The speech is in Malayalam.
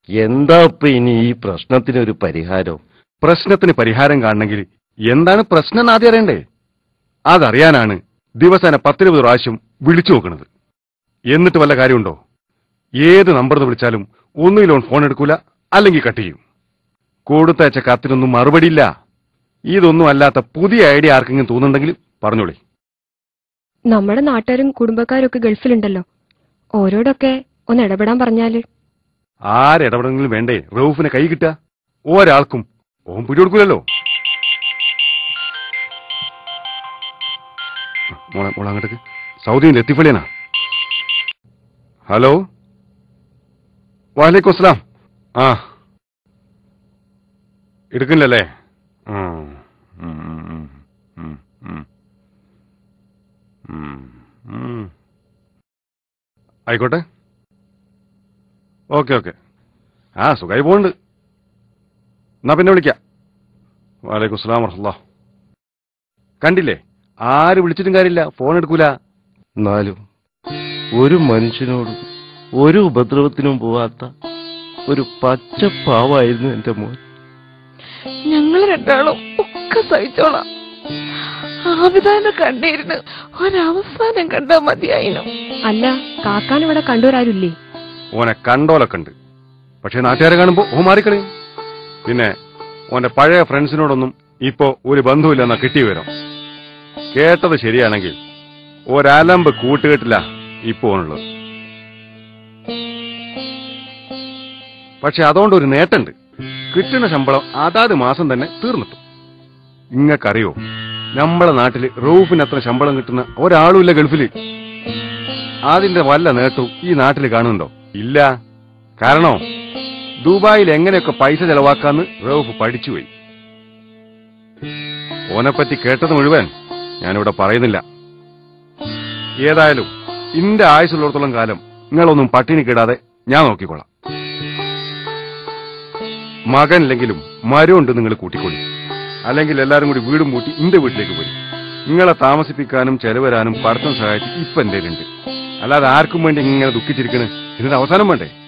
എന്താ ഇപ്പൊ ഇനി ഈ പ്രശ്നത്തിനൊരു പരിഹാരം പ്രശ്നത്തിന് പരിഹാരം കാണണമെങ്കിൽ എന്താണ് പ്രശ്നം എന്ന് ആദ്യം അറിയണ്ടേ അതറിയാനാണ് ദിവസേന പത്തിരുപത് പ്രാവശ്യം വിളിച്ചു നോക്കുന്നത് എന്നിട്ട് വല്ല കാര്യമുണ്ടോ ഏത് നമ്പറിന്ന് വിളിച്ചാലും ഒന്നുകിൽ ഓൺ ഫോൺ എടുക്കൂല അല്ലെങ്കിൽ കട്ട് ചെയ്യും കൊടുത്തയച്ച കത്തിനൊന്നും മറുപടിയില്ല ഇതൊന്നും അല്ലാത്ത പുതിയ ഐഡിയ ആർക്കെങ്കിലും തോന്നുന്നുണ്ടെങ്കിൽ പറഞ്ഞോളി നമ്മുടെ നാട്ടുകാരും കുടുംബക്കാരും ഒക്കെ ഗൾഫിലുണ്ടല്ലോ ഓരോടൊക്കെ ഒന്ന് ഇടപെടാൻ പറഞ്ഞാല് ആരിടപെടെങ്കിലും വേണ്ടേ റൌഫിനെ കൈ കിട്ടുക ഒരാൾക്കും ഓൻ പിടികൊടുക്കൂലല്ലോ മോളെ മോളെ അങ്ങോട്ടേക്ക് സൗദിയിൽ എത്തിഫളിയനാ ഹലോ വാലേക്കും അസ്സലാം ആ എടുക്കുന്നില്ലല്ലേ ഉം, ഉം, ഉം, ഉം, ഉം, ഉം, ഉം. ആയിക്കോട്ടെ ഓക്കെ ഓക്കെ ആ സുഖമായി പോകുന്നുണ്ട് എന്നാ പിന്നെ വിളിക്കാം വാലേക്കും സ്ലാം വർഹല്ല കണ്ടില്ലേ ആര് വിളിച്ചിട്ടും കാര്യമില്ല ഫോൺ എടുക്കൂല എന്നാലും ഒരു മനുഷ്യനോടും ഒരു ഉപദ്രവത്തിനും പോവാത്ത ഒരു പച്ചപ്പാവായിരുന്നു എന്റെ മോൻ ഞങ്ങൾ രണ്ടാളും ഒക്കെ സഹിച്ചോളാം ആവിധാന കണ്ണീരിന് ഒരവസാനം കണ്ടാ മതിയായിനു അല്ല കാക്കാൻ ഇവിടെ കണ്ടവരാരുല്ലേ ഓനെ കണ്ടോലൊക്കെ ഉണ്ട് പക്ഷെ നാട്ടുകാരെ കാണുമ്പോ ഓ മാറിക്കളയും പിന്നെ ഓന്റെ പഴയ ഫ്രണ്ട്സിനോടൊന്നും ഇപ്പോ ഒരു ബന്ധുവില്ലെന്ന കിട്ടി വരും കേട്ടത് ശരിയാണെങ്കിൽ ഒരലമ്പ് കൂട്ടുകെട്ടില്ല ഇപ്പോ ഉള്ളത് പക്ഷെ അതുകൊണ്ട് ഒരു നേട്ടമുണ്ട് കിട്ടുന്ന ശമ്പളം അതാത് മാസം തന്നെ തീർന്നിട്ടു ഇങ്ങക്കറിയോ നമ്മളെ നാട്ടില് റൂഫിന് അത്ര ശമ്പളം കിട്ടുന്ന ഒരാളുമില്ല ഗൾഫില് അതിന്റെ വല്ല നേട്ടവും ഈ നാട്ടിൽ കാണുന്നുണ്ടോ ഇല്ല കാരണോ ദുബായിൽ എങ്ങനെയൊക്കെ പൈസ ചെലവാക്കാന്ന് റൌഫ് പഠിച്ചുപോയി ഓനെപ്പറ്റി കേട്ടത് മുഴുവൻ ഞാനിവിടെ പറയുന്നില്ല ഏതായാലും ഇന്റെ ആയുസുള്ളിടത്തോളം കാലം നിങ്ങളൊന്നും പട്ടിണി കിടാതെ ഞാൻ നോക്കിക്കൊള്ളാം മകനില്ലെങ്കിലും മരമുണ്ട് നിങ്ങൾ കൂട്ടിക്കൊള്ളി അല്ലെങ്കിൽ എല്ലാരും കൂടി വീടും പൂട്ടി ഇന്റെ വീട്ടിലേക്ക് പോയി നിങ്ങളെ താമസിപ്പിക്കാനും ചെലവരാനും പഠിത്തം സഹായിച്ച് ഇപ്പൊ എന്തേലുണ്ട് അല്ലാതെ ആർക്കും വേണ്ടി ഇങ്ങനെ ദുഃഖിച്ചിരിക്കണ് ഇതിന്റെ അവസാനം വേണ്ടേ